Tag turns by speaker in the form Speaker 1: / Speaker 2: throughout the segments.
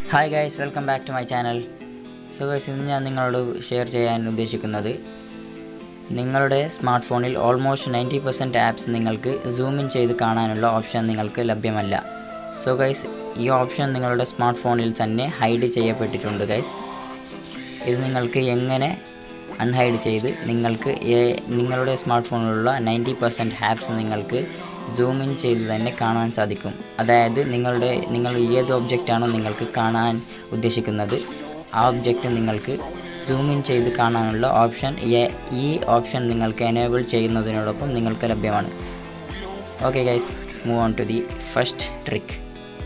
Speaker 1: hi guys welcome back to my channel so guys ഇന്ന് ഞാൻ നിങ്ങളോട് ഷെയർ ചെയ്യാൻ ഉദ്ദേശിക്കുന്നത് നിങ്ങളുടെ സ്മാർട്ട് ഫോണിൽ ഓൾമോസ്റ്റ് നയൻറ്റി പെർസെൻറ്റ് ആപ്സ് നിങ്ങൾക്ക് സൂം ഇൻ ചെയ്ത് കാണാനുള്ള ഓപ്ഷൻ നിങ്ങൾക്ക് ലഭ്യമല്ല സോ ഗൈസ് ഈ ഓപ്ഷൻ നിങ്ങളുടെ സ്മാർട്ട് ഫോണിൽ തന്നെ ഹൈഡ് ചെയ്യപ്പെട്ടിട്ടുണ്ട് ഗൈസ് ഇത് നിങ്ങൾക്ക് എങ്ങനെ അൺഹൈഡ് ചെയ്ത് നിങ്ങൾക്ക് ഏ- നിങ്ങളുടെ സ്മാർട്ട് ഫോണിലുള്ള നയൻറ്റി പെർസെൻറ്റ് ആപ്സ് നിങ്ങൾക്ക് സൂം ഇൻ ചെയ്ത് തന്നെ കാണാൻ സാധിക്കും അതായത് നിങ്ങളുടെ നിങ്ങൾ ഏത് ഒബ്ജക്റ്റാണോ നിങ്ങൾക്ക് കാണാൻ ഉദ്ദേശിക്കുന്നത് ആ ഒബ്ജക്റ്റ് നിങ്ങൾക്ക് സൂം ഇൻ ചെയ്ത് കാണാനുള്ള ഓപ്ഷൻ ഏ- ഈ ഓപ്ഷൻ നിങ്ങൾക്ക് എനേബിൾ ചെയ്യുന്നതിനോടൊപ്പം നിങ്ങൾക്ക് ലഭ്യമാണ് okay guys move on to the first trick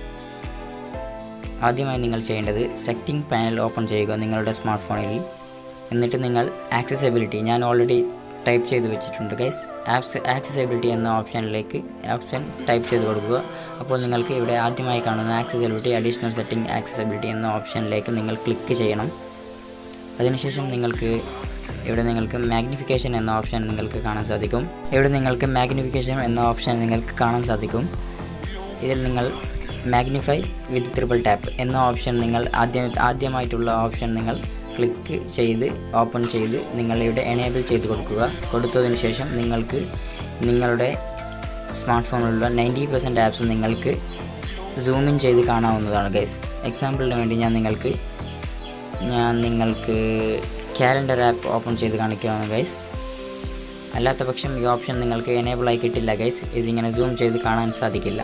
Speaker 1: ആദ്യമായി നിങ്ങൾ ചെയ്യേണ്ടത് സെറ്റിംഗ് പാനൽ ഓപ്പൺ ചെയ്യുക നിങ്ങളുടെ സ്മാർട്ട് ഫോണിൽ എന്നിട്ട് നിങ്ങൾ ആക്സസിബിലിറ്റി ഞാൻ ഓൾറെഡി ടൈപ്പ് ചെയ്ത് വെച്ചിട്ടുണ്ട് ഗൈസ് ആപ്സ് ആക്സസിബിലിറ്റി എന്ന ഓപ്ഷനിലേക്ക് ഓപ്ഷൻ ടൈപ്പ് ചെയ്ത് കൊടുക്കുക അപ്പോൾ നിങ്ങൾക്ക് ഇവിടെ ആദ്യമായി കാണുന്ന ആക്സസിബിലിറ്റി അഡീഷണൽ സെറ്റിംഗ് ആക്സസിബിലിറ്റി എന്ന ഓപ്ഷനിലേക്ക് നിങ്ങൾ ക്ലിക്ക് ചെയ്യണം അതിനുശേഷം നിങ്ങൾക്ക് ഇവിടെ നിങ്ങൾക്ക് മാഗ്നിഫിക്കേഷൻ എന്ന ഓപ്ഷൻ നിങ്ങൾക്ക് കാണാൻ സാധിക്കും ഇവിടെ നിങ്ങൾക്ക് മാഗ്നിഫിക്കേഷൻ എന്ന ഓപ്ഷൻ നിങ്ങൾക്ക് കാണാൻ സാധിക്കും ഇതിൽ നിങ്ങൾ മാഗ്നിഫൈ വിത്ത് ട്രിപ്പിൾ ടാപ്പ് എന്ന ഓപ്ഷൻ നിങ്ങൾ ആദ്യം ആദ്യമായിട്ടുള്ള ഓപ്ഷൻ നിങ്ങൾ ക്ലിക്ക് ചെയ്ത് ഓപ്പൺ ചെയ്ത് നിങ്ങൾ ഇവിടെ എനേബിൾ ചെയ്ത് കൊടുക്കുക കൊടുത്തതിന് ശേഷം നിങ്ങൾക്ക് നിങ്ങളുടെ സ്മാർട്ട് ഫോണിലുള്ള നയൻറ്റി പെർസെൻറ്റ് ആപ്സ് നിങ്ങൾക്ക് സൂം ഇൻ ചെയ്ത് കാണാവുന്നതാണ് ഗൈസ് എക്സാമ്പിളിന് വേണ്ടി ഞാൻ നിങ്ങൾക്ക് ഞാൻ നിങ്ങൾക്ക് ക്യാലണ്ടർ ആപ്പ് ഓപ്പൺ ചെയ്ത് കാണിക്കുകയാണ് ഗൈസ് അല്ലാത്ത പക്ഷം ഈ ഓപ്ഷൻ നിങ്ങൾക്ക് എനേബിൾ ആയി കിട്ടില്ല ഗൈസ് ഇതിങ്ങനെ സൂം ചെയ്ത് കാണാൻ സാധിക്കില്ല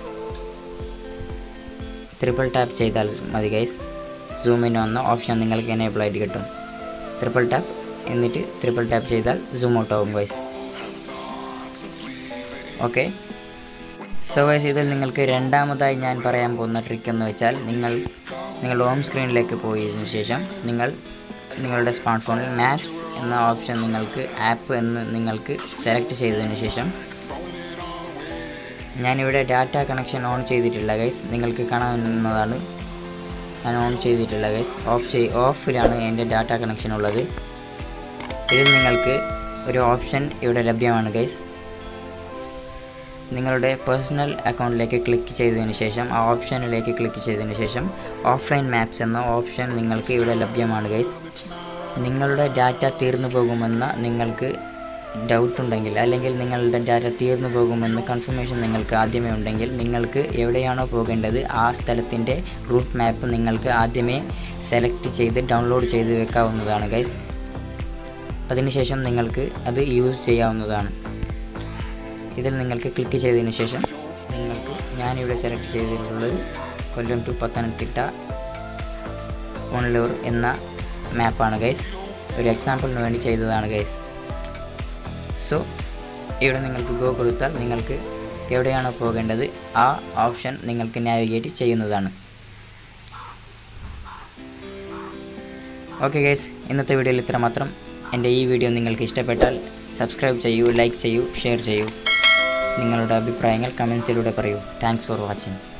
Speaker 1: ട്രിപ്പിൾ ടാപ്പ് ചെയ്താൽ മതി ഗൈസ് സൂമിന് വന്ന ഓപ്ഷൻ നിങ്ങൾക്ക് എനേബിൾ ആയിട്ട് കിട്ടും ട്രിപ്പിൾ ടാപ്പ് എന്നിട്ട് ട്രിപ്പിൾ ടാപ്പ് ചെയ്താൽ സൂം ഔട്ട് ആവും ഗൈസ് ഓക്കെ സോ ഗൈസ് ഇതിൽ നിങ്ങൾക്ക് രണ്ടാമതായി ഞാൻ പറയാൻ പോകുന്ന ട്രിക്ക് എന്ന് വെച്ചാൽ നിങ്ങൾ നിങ്ങൾ ഹോം സ്ക്രീനിലേക്ക് പോയതിനു ശേഷം നിങ്ങൾ നിങ്ങളുടെ സ്മാർട്ട് ഫോണിൽ മാപ്സ് എന്ന ഓപ്ഷൻ നിങ്ങൾക്ക് ആപ്പ് എന്ന് നിങ്ങൾക്ക് സെലക്ട് ചെയ്തതിന് ശേഷം ഞാനിവിടെ ഡാറ്റ കണക്ഷൻ ഓൺ ചെയ്തിട്ടില്ല ഗൈസ് നിങ്ങൾക്ക് കാണാവുന്നതാണ് ഞാൻ ഓൺ ചെയ്തിട്ടില്ല ഗൈസ് ഓഫ് ചെയ് ഓഫിലാണ് എൻ്റെ ഡാറ്റ കണക്ഷൻ ഉള്ളത് ഇതിൽ നിങ്ങൾക്ക് ഒരു ഓപ്ഷൻ ഇവിടെ ലഭ്യമാണ് ഗൈസ് നിങ്ങളുടെ പേഴ്സണൽ അക്കൗണ്ടിലേക്ക് ക്ലിക്ക് ചെയ്തതിന് ശേഷം ആ ഓപ്ഷനിലേക്ക് ക്ലിക്ക് ചെയ്തതിന് ശേഷം ഓഫ്ലൈൻ മാപ്സ് എന്ന ഓപ്ഷൻ നിങ്ങൾക്ക് ഇവിടെ ലഭ്യമാണ് ഗൈസ് നിങ്ങളുടെ ഡാറ്റ തീർന്നു പോകുമെന്ന നിങ്ങൾക്ക് ഡൗട്ട് ഉണ്ടെങ്കിൽ അല്ലെങ്കിൽ നിങ്ങളുടെ ഡാറ്റ തീർന്നു പോകുമെന്ന് കൺഫർമേഷൻ നിങ്ങൾക്ക് ആദ്യമേ ഉണ്ടെങ്കിൽ നിങ്ങൾക്ക് എവിടെയാണോ പോകേണ്ടത് ആ സ്ഥലത്തിൻ്റെ റൂട്ട് മാപ്പ് നിങ്ങൾക്ക് ആദ്യമേ സെലക്ട് ചെയ്ത് ഡൗൺലോഡ് ചെയ്ത് വെക്കാവുന്നതാണ് ഗൈസ് അതിനുശേഷം നിങ്ങൾക്ക് അത് യൂസ് ചെയ്യാവുന്നതാണ് ഇതിൽ നിങ്ങൾക്ക് ക്ലിക്ക് ചെയ്തതിന് ശേഷം നിങ്ങൾക്ക് ഞാനിവിടെ സെലക്ട് ചെയ്തിട്ടുള്ളത് കൊല്ലം ടു പത്തനംതിട്ട ഓൺലൂർ എന്ന മാപ്പാണ് ഗൈസ് ഒരു എക്സാമ്പിളിന് വേണ്ടി ചെയ്തതാണ് ഗൈസ് സോ ഇവിടെ നിങ്ങൾക്ക് ഗോ കൊടുത്താൽ നിങ്ങൾക്ക് എവിടെയാണോ പോകേണ്ടത് ആ ഓപ്ഷൻ നിങ്ങൾക്ക് നാവിഗേറ്റ് ചെയ്യുന്നതാണ് ഓക്കെ ഗൈസ് ഇന്നത്തെ വീഡിയോയിൽ ഇത്ര മാത്രം എൻ്റെ ഈ വീഡിയോ നിങ്ങൾക്ക് ഇഷ്ടപ്പെട്ടാൽ സബ്സ്ക്രൈബ് ചെയ്യൂ ലൈക്ക് ചെയ്യൂ ഷെയർ ചെയ്യൂ നിങ്ങളുടെ അഭിപ്രായങ്ങൾ കമൻസിലൂടെ പറയൂ താങ്ക്സ് ഫോർ വാച്ചിങ്